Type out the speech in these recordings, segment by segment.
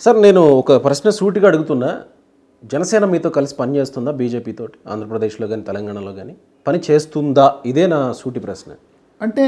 Sir నేను ఒక ప్రశ్న సూటిగా అడుగుతున్నా జనసేన మీతో కలిసి పని చేస్తుందా బీజేపీతో ఆంధ్రప్రదేశ్లో కానీ తెలంగాణలో కానీ పని చేస్తుందా ఇదే నా సూటి ప్రశ్న అంటే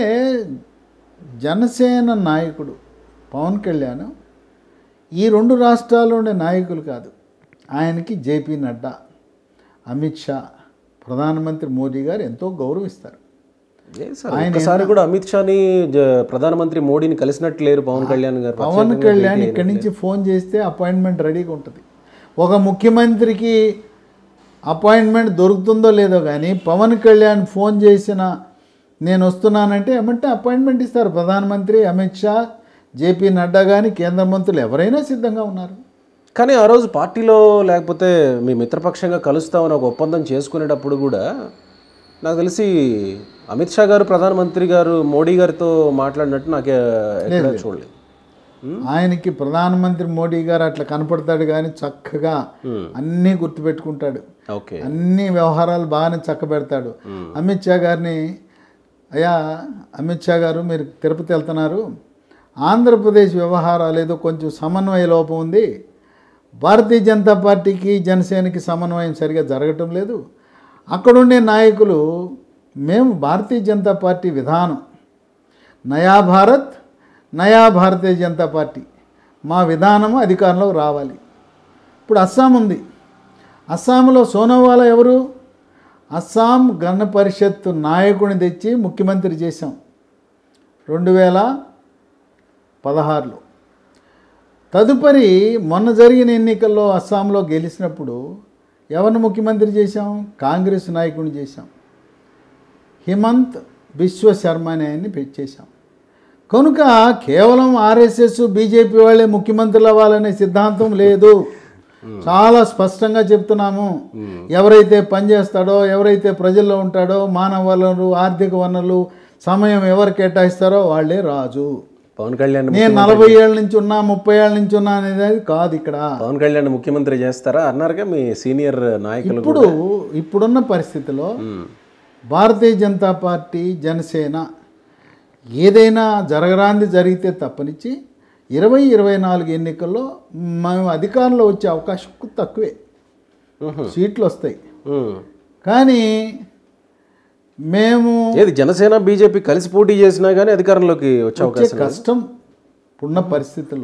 జనసేన నాయకుడు పవన్ కళ్యాణ్ ఈ రెండు రాష్ట్రాల్లో ఉండే నాయకులు కాదు ఆయనకి జేపీ నడ్డా అమిత్ షా ప్రధానమంత్రి మోదీ గారు ఎంతో గౌరవిస్తారు ఏ సార్ ఒక్కసారి కూడా అమిత్ షాని జ- ప్రధానమంత్రి మోడీని కలిసినట్టు లేరు పవన్ కళ్యాణ్ గారు పవన్ కళ్యాణ్ ఇక్కడి నుంచి ఫోన్ చేస్తే అపాయింట్మెంట్ రెడీగా ఉంటుంది ఒక ముఖ్యమంత్రికి అపాయింట్మెంట్ దొరుకుతుందో లేదో కానీ పవన్ కళ్యాణ్ ఫోన్ చేసిన నేను వస్తున్నానంటే ఏమంటే అపాయింట్మెంట్ ఇస్తారు ప్రధానమంత్రి అమిత్ షా జేపీ నడ్డా కానీ కేంద్ర మంత్రులు ఎవరైనా సిద్ధంగా ఉన్నారు కానీ ఆ రోజు పార్టీలో లేకపోతే మీ మిత్రపక్షంగా కలుస్తామని ఒక ఒప్పందం చేసుకునేటప్పుడు కూడా నాకు తెలిసి అమిత్ షా గారు ప్రధానమంత్రి గారు మోడీ గారితో మాట్లాడినట్టు నాకు ఎక్కడ చూడలేదు ఆయనకి ప్రధానమంత్రి మోడీ గారు అట్లా కనపడతాడు కానీ చక్కగా అన్నీ గుర్తుపెట్టుకుంటాడు ఓకే అన్ని వ్యవహారాలు బాగానే చక్కబెడతాడు అమిత్ షా గారిని అయ్యా అమిత్ షా గారు మీరు తిరుపతి వెళ్తున్నారు ఆంధ్రప్రదేశ్ వ్యవహారాలు ఏదో కొంచెం సమన్వయ లోపం ఉంది భారతీయ జనతా పార్టీకి జనసేనకి సమన్వయం సరిగా జరగటం లేదు అక్కడుండే నాయకులు మేము భారతీయ జనతా పార్టీ విధానం నయా భారత్ నయా భారతీయ జనతా పార్టీ మా విధానము అధికారంలోకి రావాలి ఇప్పుడు అస్సాం ఉంది అస్సాంలో సోనోవాలా ఎవరు అస్సాం గణ పరిషత్తు నాయకుడిని తెచ్చి ముఖ్యమంత్రి చేశాం రెండు వేల పదహారులో తదుపరి మొన్న జరిగిన ఎన్నికల్లో అస్సాంలో గెలిచినప్పుడు ఎవరిని ముఖ్యమంత్రి చేశాం కాంగ్రెస్ నాయకుడిని చేశాం హిమంత్ బిశ్వ శర్మ అనే ఆయన్ని పెట్టేశాం కనుక కేవలం ఆర్ఎస్ఎస్ బీజేపీ వాళ్ళే ముఖ్యమంత్రులు అవ్వాలనే సిద్ధాంతం లేదు చాలా స్పష్టంగా చెప్తున్నాము ఎవరైతే పనిచేస్తాడో ఎవరైతే ప్రజల్లో ఉంటాడో మానవ వనరులు ఆర్థిక వనరులు సమయం ఎవరు కేటాయిస్తారో వాళ్ళే రాజు పవన్ కళ్యాణ్ నేను నలభై ఏళ్ళ నుంచి ఉన్నా ముప్పై ఏళ్ళ నుంచి ఉన్నా అనేది కాదు ఇక్కడ పవన్ కళ్యాణ్ ముఖ్యమంత్రి చేస్తారా అన్నారుగా మీ సీనియర్ నాయకులు ఇప్పుడు ఇప్పుడున్న పరిస్థితిలో మ్మ్. భారతీయ జనతా పార్టీ జనసేన ఏదైనా జరగరాంది జరిగితే తప్పనిచ్చి ఇరవై ఇరవై నాలుగు ఎన్నికల్లో మేము అధికారంలో వచ్చే అవకాశం తక్కువే మ్మ్. సీట్లు వస్తాయి మ్మ్. కానీ మేము ఏది జనసేన బీజేపీ కలిసి పోటీ చేసినా కానీ అధికారంలోకి వచ్చే వచ్చే అవకాశం కష్టం ఉన్న పరిస్థితుల్లో